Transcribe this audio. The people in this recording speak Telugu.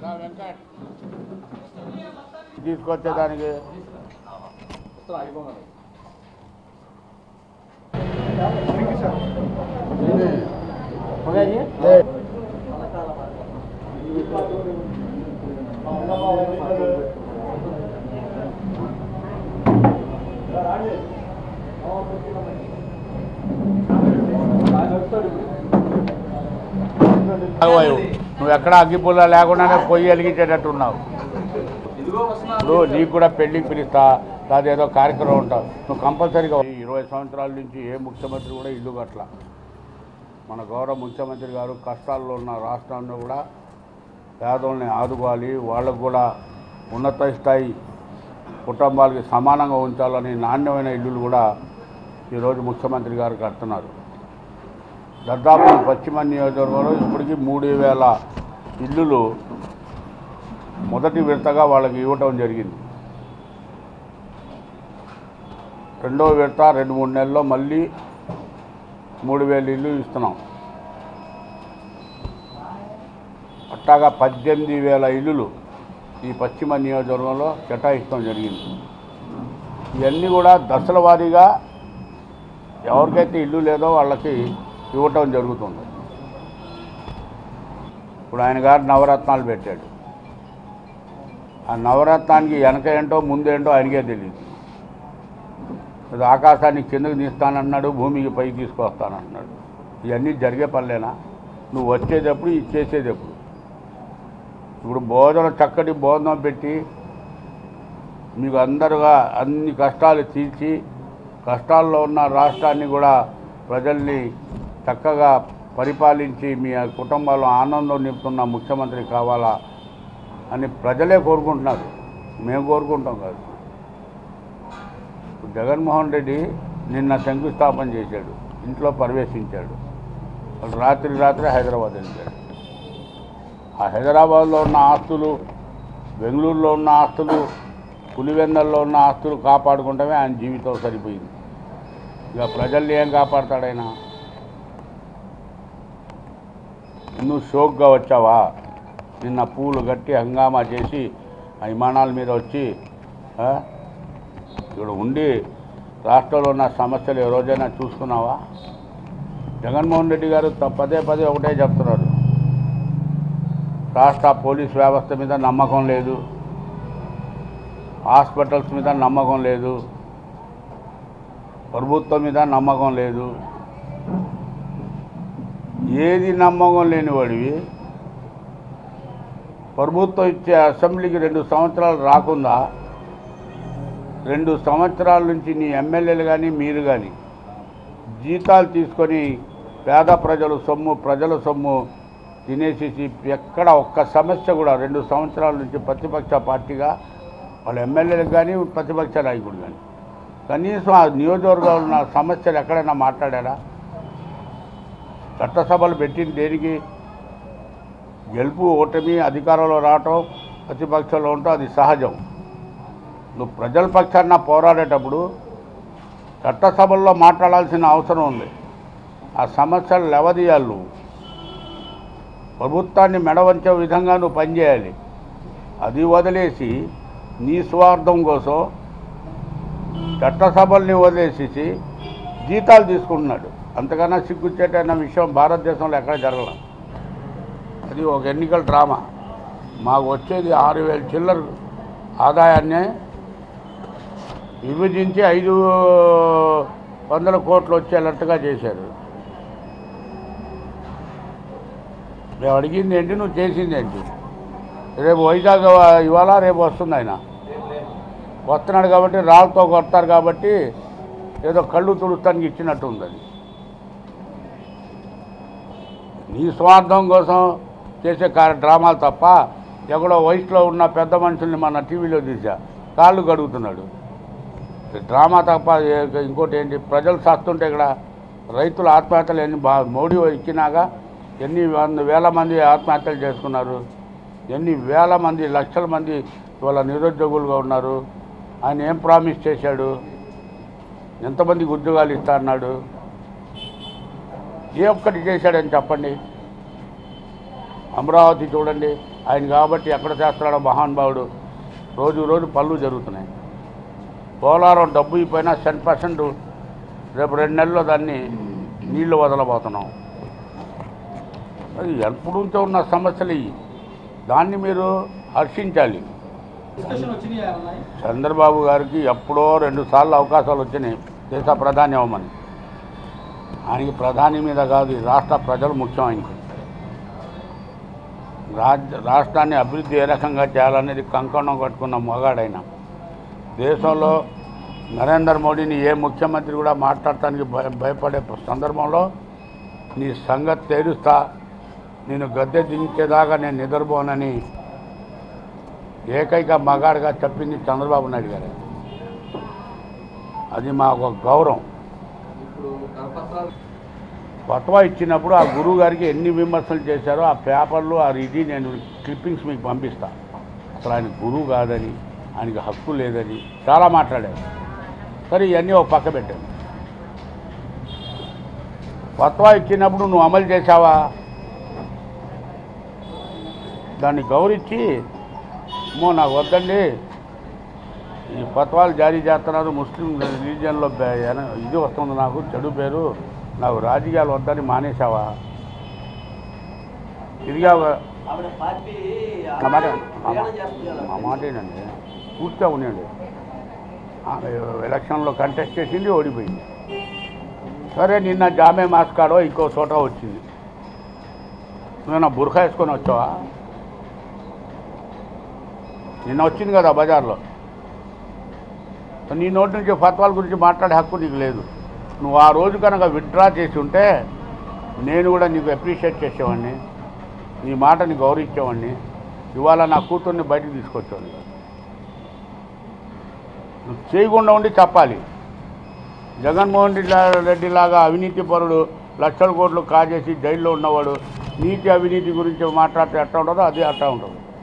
తీసుకొచ్చేదానికి ఆగవాయు. నువ్వు ఎక్కడ అగ్గిపుల్ల లేకుండానే పొయ్యి వెలిగించేటట్టున్నావు ఇప్పుడు నీకు కూడా పెళ్లికి పిలుస్తా లేదా ఏదో కార్యక్రమం ఉంటావు నువ్వు కంపల్సరీగా ఈ ఇరవై సంవత్సరాల నుంచి ఏ ముఖ్యమంత్రి కూడా ఇల్లు కట్ల మన గౌరవ ముఖ్యమంత్రి గారు కష్టాల్లో ఉన్న రాష్ట్రాన్ని కూడా పేదోళ్ళని ఆదుకోవాలి వాళ్ళకు కూడా ఉన్నత స్థాయి కుటుంబాలకి సమానంగా ఉంచాలని నాణ్యమైన ఇల్లులు కూడా ఈరోజు ముఖ్యమంత్రి గారు కడుతున్నారు దాదాపు పశ్చిమ నియోజకవర్గంలో ఇప్పటికీ మూడు వేల ఇల్లులు మొదటి విడతగా వాళ్ళకి ఇవ్వటం జరిగింది రెండో విడత రెండు మూడు నెలల్లో మళ్ళీ మూడు వేల ఇల్లు ఇస్తున్నాం అట్టాగా పద్దెనిమిది వేల ఇల్లులు ఈ పశ్చిమ నియోజకవర్గంలో కేటాయించడం జరిగింది ఇవన్నీ కూడా దశల వారీగా ఎవరికైతే ఇల్లు లేదో వాళ్ళకి ఇవ్వటం జరుగుతుంది ఇప్పుడు ఆయన గారు నవరత్నాలు పెట్టాడు ఆ నవరత్నానికి వెనక ఏంటో ముందేంటో ఆయనకే తెలియదు అది ఆకాశాన్ని కిందకి తీస్తానన్నాడు భూమికి పైకి తీసుకొస్తానన్నాడు ఇవన్నీ జరిగే పనులేనా నువ్వు వచ్చేటప్పుడు ఇది చేసేటప్పుడు ఇప్పుడు భోజనం చక్కటి భోజనం పెట్టి మీకు అందరుగా అన్ని కష్టాలు తీర్చి కష్టాల్లో ఉన్న రాష్ట్రాన్ని కూడా ప్రజల్ని చక్కగా పరిపాలించి మీ కుటుంబాల్లో ఆనందం నింపుతున్న ముఖ్యమంత్రి కావాలా అని ప్రజలే కోరుకుంటున్నారు మేము కోరుకుంటాం కాదు ఇప్పుడు జగన్మోహన్ రెడ్డి నిన్న శంకుస్థాపన చేశాడు ఇంట్లో ప్రవేశించాడు వాళ్ళు రాత్రి రాత్రి హైదరాబాద్ వెళ్ళాడు ఆ హైదరాబాద్లో ఉన్న ఆస్తులు బెంగళూరులో ఉన్న ఆస్తులు పులివెందల్లో ఉన్న ఆస్తులు కాపాడుకుంటమే ఆయన జీవితం సరిపోయింది ఇక ప్రజల్ని ఏం కాపాడతాడైనా నువ్వు షోక్గా వచ్చావా నిన్న పూలు కట్టి హంగామా చేసి ఆ విమానాల మీద వచ్చి ఆ, ఇక్కడ ఉండి రాష్ట్రంలో ఉన్న సమస్యలు ఏ రోజైనా చూసుకున్నావా జగన్మోహన్ రెడ్డి గారు త- పదే పదే ఒకటే చెప్తున్నారు రాష్ట్ర పోలీస్ వ్యవస్థ మీద నమ్మకం లేదు హాస్పిటల్స్ మీద నమ్మకం లేదు ప్రభుత్వం మీద నమ్మకం లేదు ఏది నమ్మకం లేనివాడివి ప్రభుత్వం ఇచ్చే అసెంబ్లీకి రెండు సంవత్సరాలు రాకుండా రెండు సంవత్సరాల నుంచి నీ ఎమ్మెల్యేలు కానీ మీరు కానీ జీతాలు తీసుకొని పేద ప్రజలు సొమ్ము ప్రజల సొమ్ము తినేసేసి ఎక్కడ ఒక్క సమస్య కూడా రెండు సంవత్సరాల నుంచి ప్రతిపక్ష పార్టీగా వాళ్ళ ఎమ్మెల్యేలకు కానీ ప్రతిపక్ష నాయకుడు కానీ కనీసం ఆ నియోజకవర్గంలో ఉన్న సమస్యలు ఎక్కడైనా మాట్లాడారా చట్టసభలు పెట్టింది దేనికి గెలుపు ఓటమి అధికారంలో రావటం ప్రతిపక్షంలో ఉండటం అది సహజం నువ్వు ప్రజల పక్షాన పోరాడేటప్పుడు చట్టసభల్లో మాట్లాడాల్సిన అవసరం ఉంది ఆ సమస్యలు లెవదీయాలి నువ్వు ప్రభుత్వాన్ని మెడవంచే విధంగా నువ్వు పనిచేయాలి అది వదిలేసి నీ స్వార్థం కోసం చట్టసభల్ని వదిలేసేసి జీతాలు తీసుకుంటున్నాడు అంతకన్నా సిగ్గుచ్చేటైన విషయం భారతదేశంలో ఎక్కడ జరగల అది ఒక ఎన్నికల డ్రామా మాకు వచ్చేది ఆరు వేల చిల్లర ఆదాయాన్ని విభజించి ఐదు వందల కోట్లు వచ్చేటట్టుగా చేశారు మేము అడిగింది ఏంటి నువ్వు చేసింది ఏంటి రేపు వైజాగ్ ఇవాళ రేపు వస్తుంది ఆయన వస్తున్నాడు కాబట్టి రాళ్ళతో కొడతారు కాబట్టి ఏదో కళ్ళు తుడుస్తానికి ఇచ్చినట్టు ఉంది అది నీ స్వార్థం కోసం చేసే కార్య డ్రామాలు తప్ప ఎక్కడో వయసులో ఉన్న పెద్ద మనుషుల్ని మన టీవీలో తీసా కాళ్ళు కడుగుతున్నాడు డ్రామా తప్ప ఏ- ఇంకోటి ఏంటి ప్రజలు సస్తుంటే ఇక్కడ రైతుల ఆత్మహత్యలు ఎన్ని బా మోడీ ఇచ్చినాక ఎన్ని వంద వేల మంది ఆత్మహత్యలు చేసుకున్నారు ఎన్ని వేల మంది లక్షల మంది ఇవాళ నిరుద్యోగులుగా ఉన్నారు ఆయన ఏం ప్రామిస్ చేశాడు ఎంతమందికి ఉద్యోగాలు ఇస్తా అన్నాడు ఏ ఒక్కటి చేశాడని చెప్పండి అమరావతి చూడండి ఆయన కాబట్టి ఎక్కడ చేస్తున్నాడో మహానుభావుడు రోజు రోజు పనులు జరుగుతున్నాయి పోలారం డబ్బు అయిపోయినా టెన్ పర్సెంట్ రేపు రెండు నెలల్లో దాన్ని నీళ్లు వదలబోతున్నాం అది ఎప్పుడు నుంచో ఉన్న సమస్యలు ఇవి దాన్ని మీరు హర్షించాలి డిస్కషన్ వచ్చినాయి ఉన్నాయి చంద్రబాబు గారికి ఎప్పుడో రెండు సార్లు అవకాశాలు వచ్చినాయి దేశ ప్రధాని అవ్వమని ఆయనకి ప్రధాని మీద కాదు ఈ రాష్ట్ర ప్రజలు ముఖ్యం ఆయనకి రాజ్య రాష్ట్రాన్ని అభివృద్ధి ఏ రకంగా చేయాలనేది కంకణం కట్టుకున్న మగాడైన దేశంలో నరేంద్ర మోడీని ఏ ముఖ్యమంత్రి కూడా మాట్లాడటానికి భయ భయపడే సందర్భంలో నీ సంగతి తేరుస్తా నేను గద్దె దించేదాకా నేను నిద్రపోనని ఏకైక మగాడిగా చెప్పింది చంద్రబాబు నాయుడు గారు అది మాకు ఒక గౌరవం ఇప్పుడు కరపత్రాలు ఫత్వా ఇచ్చినప్పుడు ఆ గురువు గారికి ఎన్ని విమర్శలు చేశారో ఆ పేపర్లు ఆ ఇది నేను క్లిప్పింగ్స్ మీకు పంపిస్తా అసలు ఆయన గురువు కాదని ఆయనకి హక్కు లేదని చాలా మాట్లాడారు సరే ఇవన్నీ ఒక పక్క పెట్టాను ఫత్వా ఇచ్చినప్పుడు నువ్వు అమలు చేశావా దాన్ని గౌరవించి మో నాకు వద్దండి ఈ ఫత్వాలు జారీ చేస్తున్నారు ముస్లిం రిలీజియన్లో బె- ఎన- ఇది వస్తుంది నాకు చెడు పేరు నాకు రాజకీయాలు వద్దని మానేశావా తిరిగావా ఆవిడ పార్టీ నా మాట ప్రేరణ చేస్తుంది కదా. ఆ మాట ఏంటండి పూర్తిగా ఉండండి ఆమె ఎలక్షన్లో కంటెస్ట్ చేసింది ఓడిపోయింది సరే నిన్న జామే మాస్కాడో ఇంకో చోట వచ్చింది నువ్వు నా బురఖా వేసుకొని వచ్చావా నిన్న వచ్చింది కదా బజార్లో నీ నోటి నుంచి ఫత్వాల గురించి మాట్లాడే హక్కు నీకు లేదు నువ్వు ఆ రోజు కనుక విత్డ్రా చేసి ఉంటే నేను కూడా నీకు అప్రిషియేట్ చేసేవాడిని నీ మాటని గౌరవించేవాడిని ఇవాళ నా కూతుర్ని బయటకు తీసుకొచ్చేవాడిని కాదు. నువ్వు చేయకుండా ఉండి చెప్పాలి జగన్మోహన్ రెడ్డి లా- రెడ్డి లాగా అవినీతి పరుడు లక్షల కోట్లు కాజేసి జైల్లో ఉన్నవాడు నీతి అవినీతి గురించి మాట్లాడితే ఎట్లా ఉంటుందో అది అట్లా ఉంటుంది